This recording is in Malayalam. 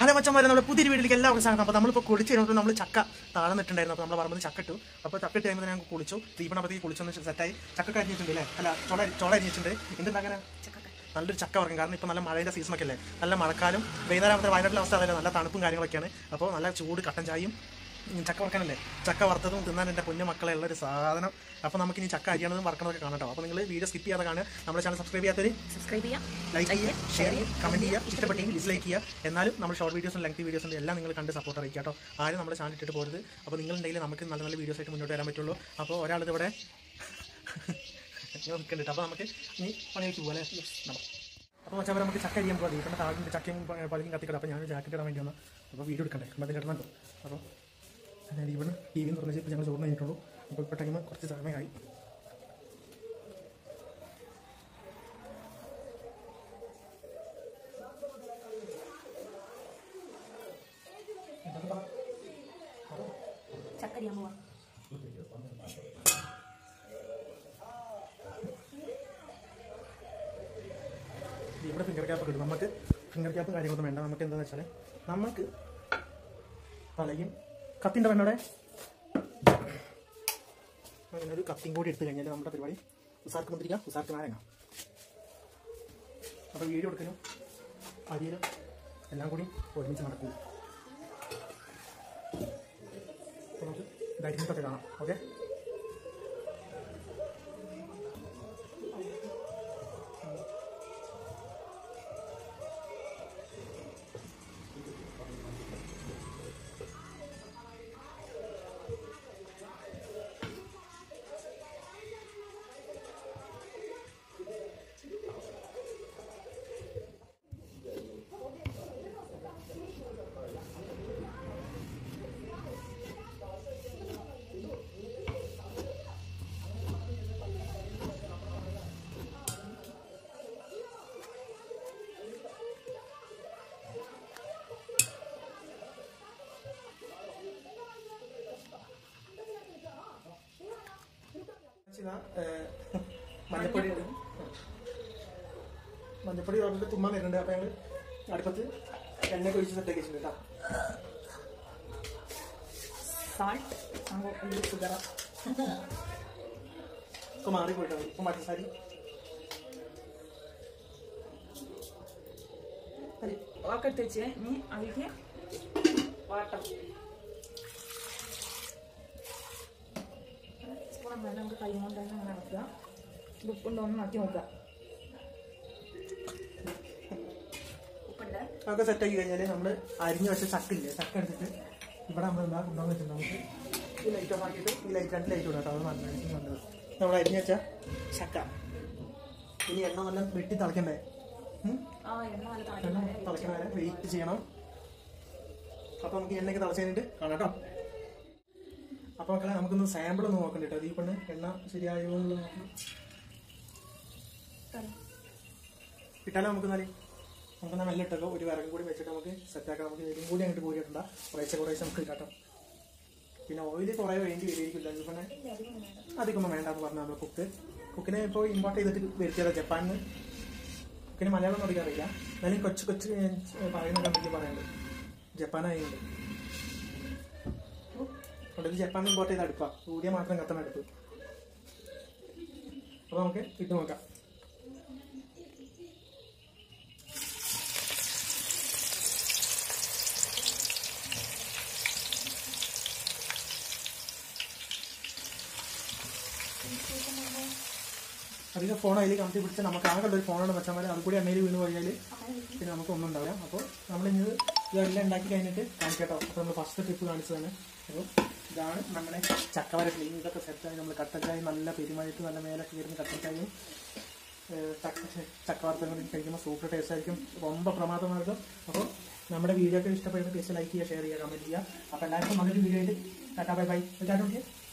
ഹലോ മച്ചന്മാരെ നമ്മുടെ പുതിയൊരു വീട്ടിലേക്ക് എല്ലാവർക്കും സ്വാഗതം അപ്പോൾ നമ്മളിപ്പോൾ കുളിച്ച് കഴിഞ്ഞപ്പോൾ നമ്മൾ ചക്ക താഴെ നിട്ടുണ്ടായിരുന്നു അപ്പോൾ നമ്മൾ പറമ്പ് ചക്ക ഇട്ടു അപ്പോൾ ചക്ക ഇട്ട് കഴിയുമ്പോൾ ഞങ്ങൾ കുളിച്ചു ദീപണപ്പത്തേക്ക് കുളിച്ചൊന്ന് സെറ്റായി ചക്ക അരിഞ്ഞിട്ടുണ്ട് അല്ലേ അല്ല ചോള ചോള അരിഞ്ഞിട്ടുണ്ട് എന്തുണ്ടാക്കാനാ നല്ലൊരു ചക്ക വറക്കും കാരണം ഇപ്പോൾ നല്ല മഴയുടെ സീസണൊക്കെ അല്ലേ നല്ല മഴക്കാലം വൈകുന്നേരം വയനാട്ടിലെ അവസ്ഥ അതല്ലേ നല്ല തണുപ്പും കാര്യങ്ങളൊക്കെയാണ് അപ്പോൾ നല്ല ചൂട് കട്ടൻ ചായയും ഉം, ചക്ക വറക്കാനല്ലേ ചക്ക വറുത്തതും തിന്നാൻ എൻ്റെ കുഞ്ഞു മക്കളെ ഉള്ള ഒരു സാധനം അപ്പോൾ നമുക്ക് ഇനി ചക്ക അരിയണതും വറക്കണതൊക്കെ കാണട്ടോ അപ്പോൾ നിങ്ങൾ വീഡിയോ സ്കിപ്പ് ചെയ്യാതെ കാണുക നമ്മുടെ ചാനൽ സബ്സ്ക്രൈബ് ചെയ്യാത്തൊരു സബ്സ്ക്രൈബ് ചെയ്യാം ലൈക്ക് ചെയ്യുക ഷെയർ ചെയ്യുക കമന്റ് ചെയ്യുക ഇഷ്ടപ്പെട്ടെങ്കിൽ ഡിസ്ലൈക്ക് ചെയ്യുക എന്നാലും നമ്മൾ ഷോർട്ട് വീഡിയോസും ലെങ്ത് വീഡിയോസും എല്ലാം നിങ്ങൾ കണ്ട് സപ്പോർട്ട് അറിയിക്കുക കേട്ടോ ആരും നമ്മുടെ ചാനൽ ഇട്ടിട്ട് പോരുത് അപ്പോൾ നിങ്ങളുണ്ടെങ്കിൽ നമുക്ക് നല്ല നല്ല വീഡിയോസ് ആയിട്ട് മുന്നോട്ട് വരാൻ പറ്റുള്ളൂ അപ്പോൾ ഒരാളിത് ഇവിടെ ഞാൻ നിൽക്കുന്നുണ്ട് അപ്പോൾ നമുക്ക് ഇനി പണിയൊക്കെ പോകാം അല്ലേ അപ്പോൾ വെച്ചാൽ നമുക്ക് ചക്ക അരിയാൻ പോകാം ഇവിടെ താഴ്ന്ന ചക്കയും പ- പലരും കത്തിക്കിട അപ്പോൾ ഞാൻ ജാക്കറ്റ് ഇടാൻ വേണ്ടി വന്നു അപ്പോൾ വീഡിയോ എടുക്കണ്ടേ അപ്പോൾ അത് കിടന്നുണ്ടോ അപ്പോൾ ഞാൻ ഇവിടെ ടി വി തുറന്നിച്ച് ഇപ്പോൾ ഞങ്ങൾ ചോറിന് കഴിഞ്ഞിട്ടുള്ളൂ അപ്പോൾ ഇപ്പോൾ ടൈം കുറച്ച് സമയമായി ചക്കരിയാൻ പോവാം ഇവിടെ ഫിംഗർ ക്യാപ്പ് കിട്ടും നമുക്ക് ഫിംഗർ ക്യാപ്പ് കാര്യങ്ങളൊന്നും വേണ്ട നമുക്ക് എന്താണെന്ന് വെച്ചാൽ നമുക്ക് തലയും കത്തിൻ്റെ പെണ്ണോടെ അങ്ങനെ ഒരു കത്തിയും കൂടി എടുത്തു കഴിഞ്ഞാൽ നമ്മുടെ പരിപാടി ഉസാർക്ക് മുന്തിരിക്കാം ഉസാർക്ക് നാരങ്ങ അപ്പോൾ വീഡിയോ എടുക്കലും അരിയിലും എല്ലാം കൂടി ഒരുമിച്ച് നടക്കും അപ്പോൾ നമുക്ക് ധൈര്യത്തൊക്കെ കാണാം ഓക്കെ ഇതാ, ഏഹ്, മഞ്ഞപ്പൊടി ഇടും. മഞ്ഞപ്പൊടി പറഞ്ഞിട്ട് തുമ്മാൻ വരുന്നുണ്ട് അപ്പൊ ഞങ്ങള് അടുപ്പത്ത് എണ്ണ ഒഴിച്ച് സെറ്റാക്കി വെച്ചിട്ടുണ്ട് കേട്ടോ സാൾട്ട് ഷുഗർ ഇപ്പൊ മാറി പോയിട്ടോ ഇപ്പൊ മറ്റസാരി ഒക്കെ എടുത്ത് വെച്ച് ഇനി അതിലേക്ക് വാട്ടം സ്പൂൺ വേണം നമുക്ക് കൈ കൊണ്ട് തന്നെ അങ്ങനെ നടക്കുക ഉപ്പുണ്ടോ ഒന്ന് നോക്കി നോക്കുക ഉപ്പുണ്ട് അതൊക്കെ സെറ്റാക്കി കഴിഞ്ഞാല് നമ്മള് അരിഞ്ഞു വെച്ച ചക്ക ഇല്ലേ ചക്ക എടുത്തിട്ട് ഇവിടെ നമ്മൾ എന്താ ഉണ്ടാകുന്ന വെച്ചിട്ടുണ്ട് നമുക്ക് ഈ ലൈറ്റ് ഓഫ് ആക്കിയിട്ട് ഈ ലൈറ്റ് രണ്ട് ലൈറ്റ് ഇടാം അത് നല്ലതായിരിക്കും നല്ലത് നമ്മൾ അരിഞ്ഞു വെച്ച ചക്ക ഇനി എണ്ണ നല്ല വെട്ടി തിളക്കണ്ടേ ഉം? ആ എണ്ണ നല്ല എണ്ണ താഴ്ന്ന തിളക്കണ വരെ വെയിറ്റ് ചെയ്യണം അപ്പൊ നമുക്ക് ഈ എണ്ണയ്ക്ക് തിളച്ച് കഴിഞ്ഞിട്ട് കാണാം കേട്ടോ അപ്പൊ മക്കളെ നമുക്കൊന്ന് സാമ്പിൾ ഒന്ന് നോക്കണ്ട കേട്ടോ ഈ പെണ്ണ് എണ്ണ ശരിയായോ എന്നുള്ളത് നോക്കണം ഇട്ടാലോ നമുക്ക് എന്നാല് നമുക്ക് നല്ല ഇട്ടല്ലോ ഒരു വിറകും കൂടി വെച്ചിട്ട് നമുക്ക് സെറ്റാക്കാം നമുക്ക് ഇതും കൂടി അങ്ങോട്ട് പോയിട്ടുണ്ട് കുറേശ്ശെ കുറേശ്ശെ നമുക്ക് ഇട്ടാട്ടോ പിന്നെ ഓയിൽ കുറേ വേണ്ടി വരികയില്ല ഇത് പിന്നെ അധികമൊന്നും വേണ്ട എന്ന് പറഞ്ഞാൽ കുക്ക് കുക്കിനെ ഇപ്പോൾ ഇമ്പോർട്ട് ചെയ്തിട്ട് വരുത്തിയതാ ജപ്പാനിന് കുക്കിന് മലയാളം ഒന്നും അറിയില്ല എന്നാലും കൊച്ചു കൊച്ചു പറയുന്ന കമ്പനി പറയുന്നുണ്ട് ജപ്പാനായതുകൊണ്ട് അതുകൊണ്ട് ഇത് ജപ്പാനിൽ ഇമ്പോർട്ട് ചെയ്ത അടുപ്പാ കൂടിയ മാത്രം കത്തണ അടുപ്പ് അപ്പോൾ നമുക്ക് ഇട്ട് നോക്കാം അധികം ഫോൺ അതിൽ കമ്പി പിടിച്ച് നമുക്ക് ആകെ ഒരു ഫോണാണ് വെച്ചാൽ മതി അത് കൂടി എണ്ണയിൽ വീണ് പോയാൽ പിന്നെ നമുക്ക് ഒന്നും ഉണ്ടാവില്ല അപ്പോൾ നമ്മൾ ഇന്ന് ഇതെല്ലാം ഉണ്ടാക്കി കഴിഞ്ഞിട്ട് കാണിക്കട്ടോ അപ്പോൾ നമ്മൾ ഫസ്റ്റ് ട്രിപ്പ് കാണിച്ചതാണ് അപ്പോൾ ഇതാണ് നമ്മുടെ ചക്കവര ക്ലീൻ ഇതൊക്കെ സെറ്റായി നമ്മൾ കട്ടച്ചായി നല്ല പെരുമായിട്ട് നല്ല മേലെ കയറുന്ന കട്ടച്ചായും ചക്ക ചക്കവാർത്തയും കൂടി കഴിക്കുമ്പോൾ സൂപ്പർ ടേസ്റ്റ് ആയിരിക്കും ரொம்ப പ്രമാദമാർക്കും അപ്പോൾ നമ്മുടെ വീഡിയോ ഒക്കെ ഇഷ്ടപ്പെടുന്ന ടേസ്റ്റ് ലൈക്ക് ചെയ്യുക ഷെയർ ചെയ്യുക കമൻറ്റ് ചെയ്യുക അപ്പോൾ എല്ലാവർക്കും നല്ലൊരു വീഡിയോ ആയിട്ട് ടാറ്റാ ബൈ ബൈ ടാറ്റ